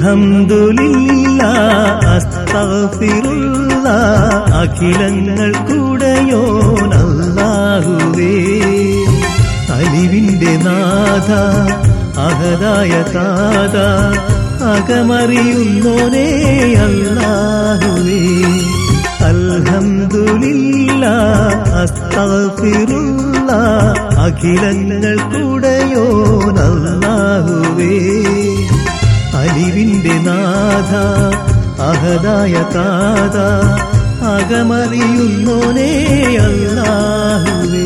അൽഹംദുലില്ലാ അസ്തഗ്ഫിറുള്ള അഖിലങ്ങൾ കൂടയോൻ അല്ലാഹുവേ അലിവിന്റെ നാഥ അഹദായ താത അകമറിയുന്നോനേ അല്ലാഹുവേ അൽഹംദുലില്ലാ അസ്തഗ്ഫിറുള്ള അഖിലങ്ങൾ കൂടയോൻ അല്ലാഹുവേ അലിവിന്റെ നാഥ അഹദായ താത അകമറിയുന്നോനേ അല്ലാഹുവേ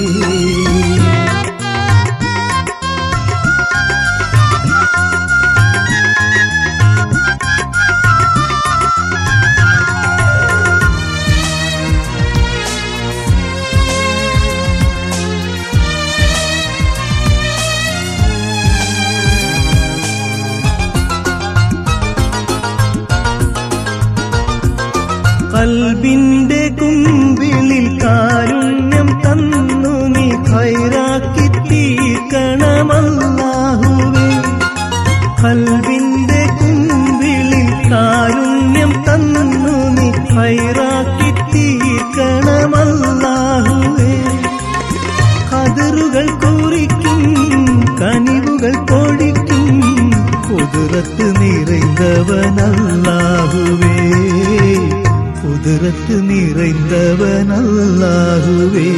കൽബിന്റെ കുമ്പിളിൽ കാരുണ്യം തന്നു നീ ഖൈറാക്കി തീർക്കണമല്ലാഹുവേ കൽബിന്റെ കുമ്പിളിൽ കാരുണ്യം തന്നു നീ ഖൈറാക്കി തീർക്കണമല്ലാഹുവേ കതിറുകൾ കുറിക്കും കനിവുകൾ പൊടിക്കും കുതിരത്ത് നിറൈந்தവനല്ലാഹുവേ കുതിരത്ത് നിറൈந்தവനല്ലാഹുവേ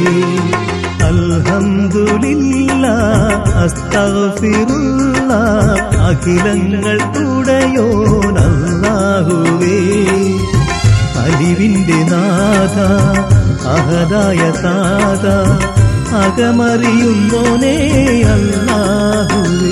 അൽഹംദുലില്ല അസ്തഗ്ഫിറുള്ള അഖിലങ്ങൾ കൂടയോനല്ലാഹുവേ അലിവിന്റെ നാഥ അഹദായ താത അകമറിയുന്നോനേ അല്ലാഹുവേ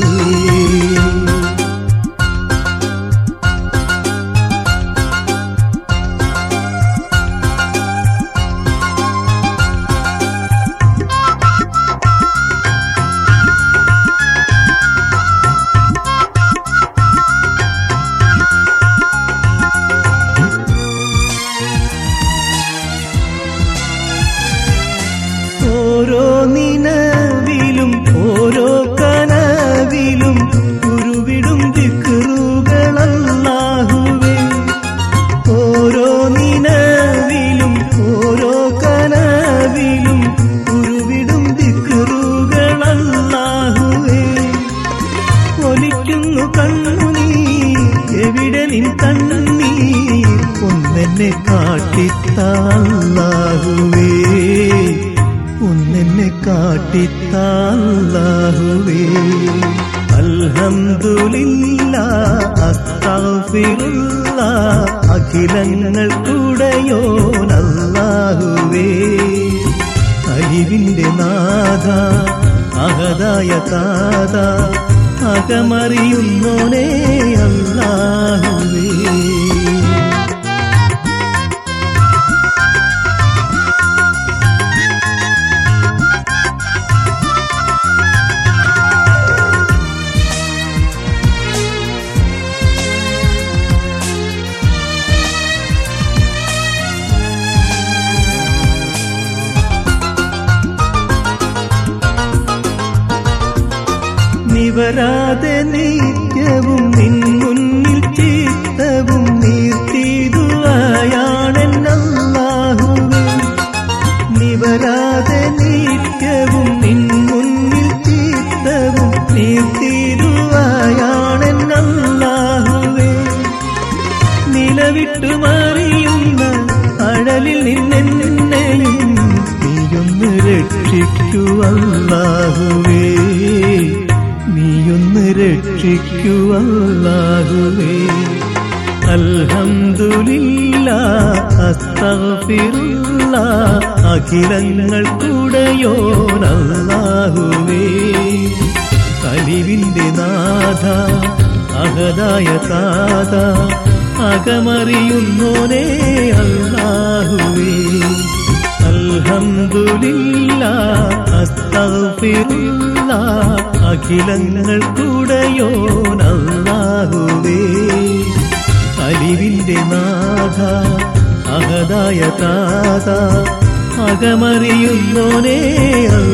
ഓരോ നിലവിലും ഓരോ കനവിലും ഉരുവിടും ദിക്കറുകളല്ലാഹുവേ ഓരോ നിലവിലും ഓരോ കനവിലും ഉരുവിടും ദിക്കറുകളല്ലാഹുവേ ഒലിക്കുന്നു കണ്ണുനീ എവിടെ നിൻ കണ്ണീ ഒന്നെന്നെ കാട്ടിത്താല്ലാഹുവേ ഒന്നെന്നെ കാട്ടിത്താല്ലാഹുവേ അൽഹംദുലില്ല അസ്തഗ്ഫിറുള്ള അഖിലങ്ങൾ കൂടയോനല്ലാഹുവേ അലിവിന്റെ നാഥ അഹദായ താത അകമറിയുന്നോനേ അല്ലാഹുവേ നിവരാതെ നിത്യവും നിൻ മുന്നിൽ ചിത്തവും നീർത്തിതുവായാണെന്നല്ലാഹുവേ നിവരാതെ നിത്യവും നിൻ മുന്നിൽ ചിത്തവും നീർത്തിരുവായാണെന്നല്ലാഹുവേ നിലവിട്ടു മറിയുന്ന അഴലിൽ നിന്നെന്നെയും നീയൊന്ന് രക്ഷിക്കൂ അല്ലാഹുവേ നീയൊന്ന് രക്ഷിക്കൂ അല്ലാഹുവേ അൽഹംദുലില്ല അസ്തഗ്ഫിറുള്ള അഖിലങ്ങൾ കൂടയോനല്ലാഹുവേ കലിവിന്റെ നാഥ അഹദായ താത അകമറിയുന്നോനേ അല്ലാഹുവേ അൽഹംദുലില്ല അസ്തഗ്ഫിറുള്ള അഖിലങ്ങൾ കൂടയോനല്ലാഹുവേ അലിവിന്റെ നാഥ അഹദായ താത അകമറിയുന്നോനേ